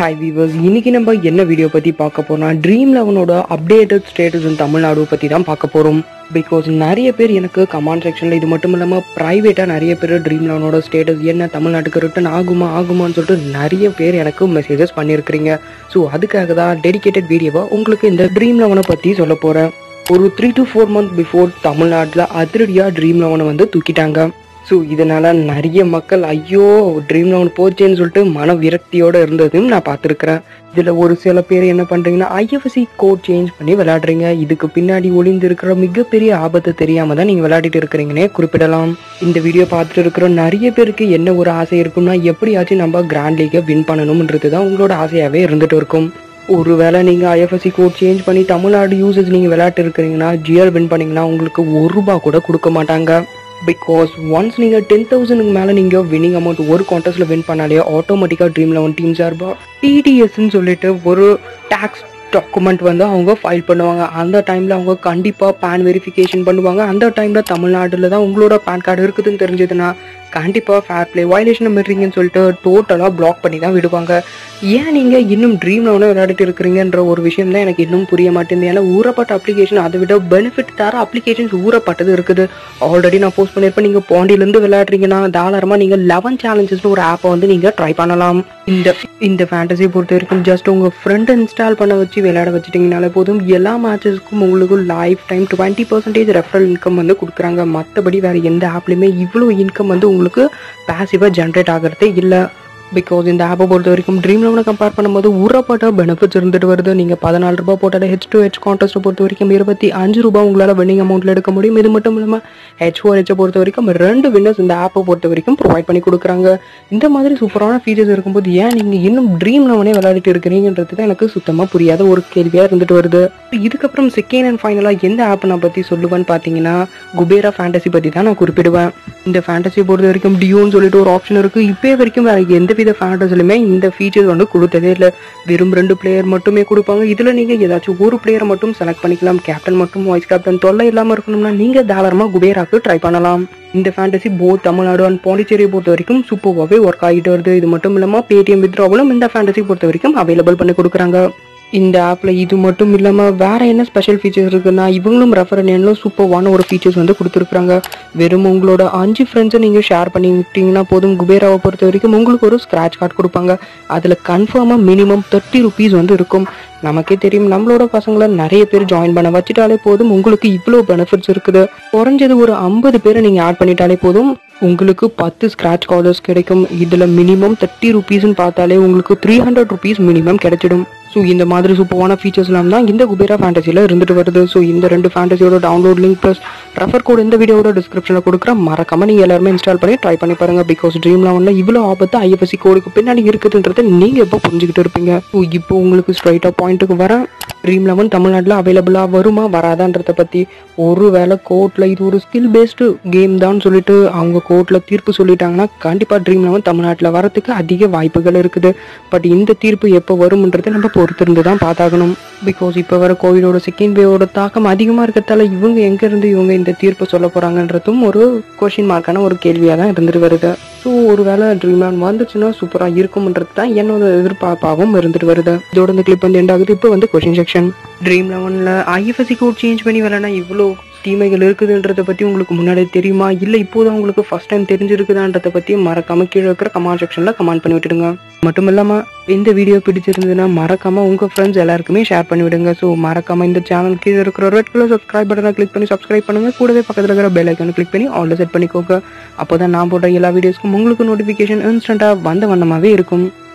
hi viewers இன்னைக்கு நம்ம என்ன வீடியோ பற்றி பார்க்க போறோம்னா ட்ரீம் லெவனோட அப்டேட்டட் ஸ்டேட்டஸ் இன் தமிழ்நாடு பற்றி தான் பார்க்க போகிறோம் பிகாஸ் நிறைய பேர் எனக்கு கமெண்ட் செக்ஷனில் இது மட்டும் இல்லாமல் ப்ரைவேட்டாக நிறைய பேர் ட்ரீம் லெவனோட ஸ்டேட்டஸ் என்ன தமிழ்நாட்டுக்கு ரிட்டன் ஆகுமா ஆகுமான்னு சொல்லிட்டு நிறைய பேர் எனக்கு மெசேஜஸ் பண்ணியிருக்கிறீங்க ஸோ அதுக்காக தான் டெடிகேட்டட் வீடியோவை உங்களுக்கு இந்த ட்ரீம் லெவனை பற்றி சொல்ல போகிறேன் ஒரு three to four month before தமிழ்நாட்டில் அதிரடியாக ட்ரீம் லெவனை வந்து தூக்கிட்டாங்க ஸோ இதனால நிறைய மக்கள் ஐயோ ட்ரீம் லெவன் போச்சேன்னு சொல்லிட்டு மன விரக்தியோட இருந்ததையும் நான் பார்த்துருக்குறேன் இதில் ஒரு சில பேர் என்ன பண்ணுறீங்கன்னா ஐஎஃப்எஸ்சி கோட் சேஞ்ச் பண்ணி விளையாடுறீங்க இதுக்கு பின்னாடி ஒளிந்து இருக்கிற மிகப்பெரிய ஆபத்து தெரியாம தான் நீங்கள் விளையாடிட்டு இருக்கிறீங்கன்னே குறிப்பிடலாம் இந்த வீடியோ பார்த்துட்டு இருக்கிற நிறைய பேருக்கு என்ன ஒரு ஆசை இருக்கும்னா எப்படியாச்சும் நம்ம கிராண்ட் லீகை வின் பண்ணணும்ன்றது தான் உங்களோட ஆசையாகவே இருந்துட்டு இருக்கும் ஒருவேளை நீங்கள் ஐஎஃப்எஸ்சி கோட் சேஞ்ச் பண்ணி தமிழ்நாடு யூசர்ஸ் நீங்கள் விளையாட்டு இருக்கிறீங்கன்னா ஜிஆர் வின் பண்ணீங்கன்னா உங்களுக்கு ஒரு ரூபா கூட கொடுக்க மாட்டாங்க பிகாஸ் ஒன்ஸ் நீங்கள் டென் தௌசண்ட்க்கு மேலே நீங்கள் வின்னிங் அமௌண்ட் ஒரு கான்டெஸ்ட்டில் வின் பண்ணாலே ஆட்டோமேட்டிக்காக ட்ரீம் லெவன் டீம் சார்பாக டிடிஎஸ்ன்னு சொல்லிட்டு ஒரு டேக்ஸ் டாக்குமெண்ட் வந்து அவங்க ஃபைல் பண்ணுவாங்க அந்த டைமில் அவங்க கண்டிப்பாக பேன் வெரிஃபிகேஷன் பண்ணுவாங்க அந்த டைமில் தமிழ்நாட்டில் தான் உங்களோட பேன் கார்டு இருக்குதுன்னு தெரிஞ்சதுன்னா கண்டிப்பாக ஃபேர் ப்ளே வயலேஷன் மீறீங்கன்னு சொல்லிட்டு டோட்டலாக பிளாக் பண்ணி தான் விடுவாங்க ஏன் நீங்கள் இன்னும் ட்ரீம் லெவனை விளையாடிட்டு இருக்கிறீங்கன்ற ஒரு விஷயம் தான் எனக்கு இன்னும் புரிய மாட்டேங்குது ஏன்னா ஊறப்பட்ட அப்ளிகேஷன் அதை விட பெனிஃபிட் தர அப்ளிகேஷன்ஸ் ஊறப்பட்டது இருக்குது ஆல்ரெடி நான் போஸ்ட் பண்ணியிருப்பேன் நீங்கள் பாண்டியிலேருந்து விளையாடுறீங்கன்னா தாராளமாக நீங்கள் லெவன் சேலஞ்சஸ்னு ஒரு ஆப்பை வந்து நீங்கள் ட்ரை பண்ணலாம் இந்த இந்த ஃபேண்டசி பொறுத்த வரைக்கும் ஜஸ்ட் உங்கள் ஃப்ரெண்டை இன்ஸ்டால் பண்ண வச்சு விளையாட வச்சுட்டிங்கனாலே போதும் எல்லா மேட்சஸ்க்கும் உங்களுக்கு lifetime twenty percentage referral income வந்து கொடுக்குறாங்க மற்றபடி வேறு எந்த ஆப்லையுமே இவ்வளோ இன்கம் வந்து உங்களுக்கு பேசிவாக ஜென்ரேட் ஆகிறதே இல்லை பிகாஸ் இந்த ஆப்பை பொறுத்த வரைக்கும் ட்ரீம் லெவனை கம்பேர் பண்ணும்போது ஊறப்பட்ட பெனிஃபிட்ஸ் இருந்துட்டு வருது நீங்கள் பதினாலு ரூபாய் போட்டாலே ஹெச் டு ஹெச் கான்டெஸ்ட்டை பொறுத்த வரைக்கும் இருபத்தி அஞ்சு ரூபாய் உங்களால் வின்னிங் அமௌண்ட்டில் எடுக்க முடியும் இது மட்டும் இல்லாமல் ஹெச் ஃபோர் ஹெச்சை பொறுத்த வரைக்கும் ரெண்டு வின்னர்ஸ் இந்த ஆப்பை பொறுத்த வரைக்கும் ப்ரொவைட் பண்ணி கொடுக்குறாங்க இந்த மாதிரி சூப்பரான ஃபீச்சர்ஸ் இருக்கும்போது ஏன் நீங்கள் இன்னும் ட்ரீம் லெவனே விளையாடிட்டு இருக்கிறீங்கன்றது தான் எனக்கு சுத்தமாக புரியாத ஒரு கேள்வியாக இருந்துட்டு வருது இதுக்கப்புறம் செகண்ட் அண்ட் ஃபைனலாக எந்த ஆப் நான் பற்றி சொல்லுவேன்னு பார்த்தீங்கன்னா குபேரா ஃபேண்டசி பற்றி தான் நான் குறிப்பிடுவேன் இந்த ஃபேண்டசி பொறுத்த வரைக்கும் டியூன்னு சொல்லிட்டு ஒரு ஆப்ஷன் இருக்குது இப்போ வரைக்கும் வேறு எந்தவித ஃபேண்டஸிலுமே இந்த ஃபீச்சர்ஸ் வந்து கொடுத்ததே இல்லை வெறும் ரெண்டு பிளேயர் மட்டுமே கொடுப்பாங்க இதில் நீங்கள் ஏதாச்சும் ஒரு பிளேயரை மட்டும் செலக்ட் பண்ணிக்கலாம் கேப்டன் மட்டும் வைஸ் கேப்டன் தொல்லை இல்லாமல் இருக்கணும்னா நீங்கள் தாராளமாக குபேராக்கு ட்ரை பண்ணலாம் இந்த ஃபேண்டசி போத் தமிழ்நாடு அண்ட் பாண்டிச்சேரியை பொறுத்த வரைக்கும் சூப்பராகவே ஒர்க் ஆகிட்டு வருது இது மட்டும் இல்லாமல் பேடிஎம் வித்ராவலும் இந்த ஃபேண்டசி பொறுத்த வரைக்கும் அவைலபிள் பண்ணி கொடுக்குறாங்க இந்த ஆப்பில் இது மட்டும் இல்லாமல் வேற என்ன ஸ்பெஷல் ஃபீச்சர்ஸ் இருக்குன்னா இவங்களும் ரெஃபர் எண்ணிலும் சூப்பர்வான ஒரு ஃபீச்சர்ஸ் வந்து கொடுத்துருக்குறாங்க வெறும் உங்களோட அஞ்சு ஃப்ரெண்ட்ஸை நீங்கள் ஷேர் பண்ணி விட்டீங்கன்னா போதும் குபேராவை பொறுத்த வரைக்கும் உங்களுக்கு ஒரு ஸ்க்ராட்ச் கார்டு கொடுப்பாங்க அதில் கன்ஃபார்மாக மினிமம் தேர்ட்டி ருபீஸ் வந்து இருக்கும் நமக்கே தெரியும் நம்மளோட பசங்களை நிறைய பேர் ஜாயின் பண்ண வச்சுட்டாலே போதும் உங்களுக்கு இவ்வளோ பெனிஃபிட்ஸ் இருக்குது குறைஞ்சது ஒரு ஐம்பது பேரை நீங்கள் ஆட் பண்ணிட்டாலே போதும் உங்களுக்கு பத்து ஸ்க்ராட்ச் காலர்ஸ் கிடைக்கும் இதில் மினிமம் தேர்ட்டி ருபீஸ்னு பார்த்தாலே உங்களுக்கு த்ரீ ஹண்ட்ரட் ருபீஸ் மினிமம் கிடைச்சிடும் ஸோ இந்த மாதிரி சூப்பரான ஃபீச்சர்ஸ்லாம் தான் இந்த குபேரா ஃபேண்டசியில் இருந்துட்டு வருது ஸோ இந்த ரெண்டு ஃபேண்டசியோட download link plus refer code இந்த வீடியோட டிஸ்கிரிப்ஷனில் கொடுக்குற மறக்காம நீங்கள் எல்லாருமே இன்ஸ்டால் பண்ணி ட்ரை பண்ணி பாருங்க பிகாஸ் ட்ரீம் லெவனில் இவ்வளோ ஆபத்து ஐஎஃப்எஸ்சி கோடுக்கு பின்னாடி இருக்குதுன்றதை நீங்கள் எப்போ புரிஞ்சுக்கிட்டு இருப்பீங்க ஸோ இப்போ உங்களுக்கு ஸ்ட்ரைட்டாக பாயிண்ட்டுக்கு வரேன் ட்ரீம் லெவன் தமிழ்நாட்டில் அவைலபிளாக வருமா வராதான்றதை பற்றி ஒரு வேளை கோர்ட்டில் இது ஒரு ஸ்கில் பேஸ்டு கேம் தான் சொல்லிட்டு அவங்க கோர்ட்டில் தீர்ப்பு சொல்லிட்டாங்கன்னா கண்டிப்பாக ட்ரீம் லெவன் தமிழ்நாட்டில் வரத்துக்கு அதிக வாய்ப்புகள் இருக்குது பட் இந்த தீர்ப்பு எப்போ வரும்ன்றதை நம்ம பொறுத்திருந்து தான் பார்த்தாகணும் பிகாஸ் இப்போ வர கோவிடோட செகண்ட் வேவோட தாக்கம் அதிகமாக இருக்கிறதால இவங்க எங்கேருந்து இவங்க இந்த தீர்ப்பு சொல்ல போகிறாங்கன்றதும் ஒரு கொஷின் மார்க்கான ஒரு கேள்வியாக தான் இருந்துட்டு வருது ஸோ ஒரு வேளை ட்ரீம் லெவன் வந்துச்சுன்னா சூப்பராக இருக்கும்ன்றது தான் என்னோட எதிர்பார்ப்பாகவும் இருந்துட்டு வருது இதோட இந்த கிளிப் வந்து எண்ட் ஆகுது இப்போ வந்து கொஷின் செக்ஷன் ட்ரீம் லெவனில் ஐஎஃப்எஸ்சி கோட் சேஞ்ச் பண்ணி விளையாடா இவ்வளோ தீமைகள் இருக்குதுன்றதை பற்றி உங்களுக்கு முன்னாடியே தெரியுமா இல்லை இப்போதான் உங்களுக்கு ஃபர்ஸ்ட் டைம் தெரிஞ்சிருக்குதான்றதை பற்றி மறக்காம கீழே இருக்கிற கமெண்ட் செக்ஷனில் கமெண்ட் பண்ணி விட்டுடுங்க மட்டும் இல்லாமல் இந்த வீடியோ பிடிச்சிருந்ததுன்னா மறக்காம உங்கள் ஃப்ரெண்ட்ஸ் எல்லாருக்குமே ஷேர் பண்ணி விடுங்க ஸோ மறக்காம இந்த சேனல் கீழே இருக்கிற ரெட் கலர் சப்ஸ்கிரைப் பட்டனை கிளிக் பண்ணி சப்ஸ்கிரைப் பண்ணுங்க கூடவே பக்கத்தில் இருக்கிற பெல் ஐக்கானை கிளிக் பண்ணி ஆல்ரெடி செட் பண்ணிக்கோங்க அப்போ தான் நான் போட்ட எல்லா வீடியோஸ்க்கும் உங்களுக்கு நோட்டிஃபிகேஷன் இன்ஸ்டண்ட்டாக வந்த வண்ணமாகவே இருக்கும்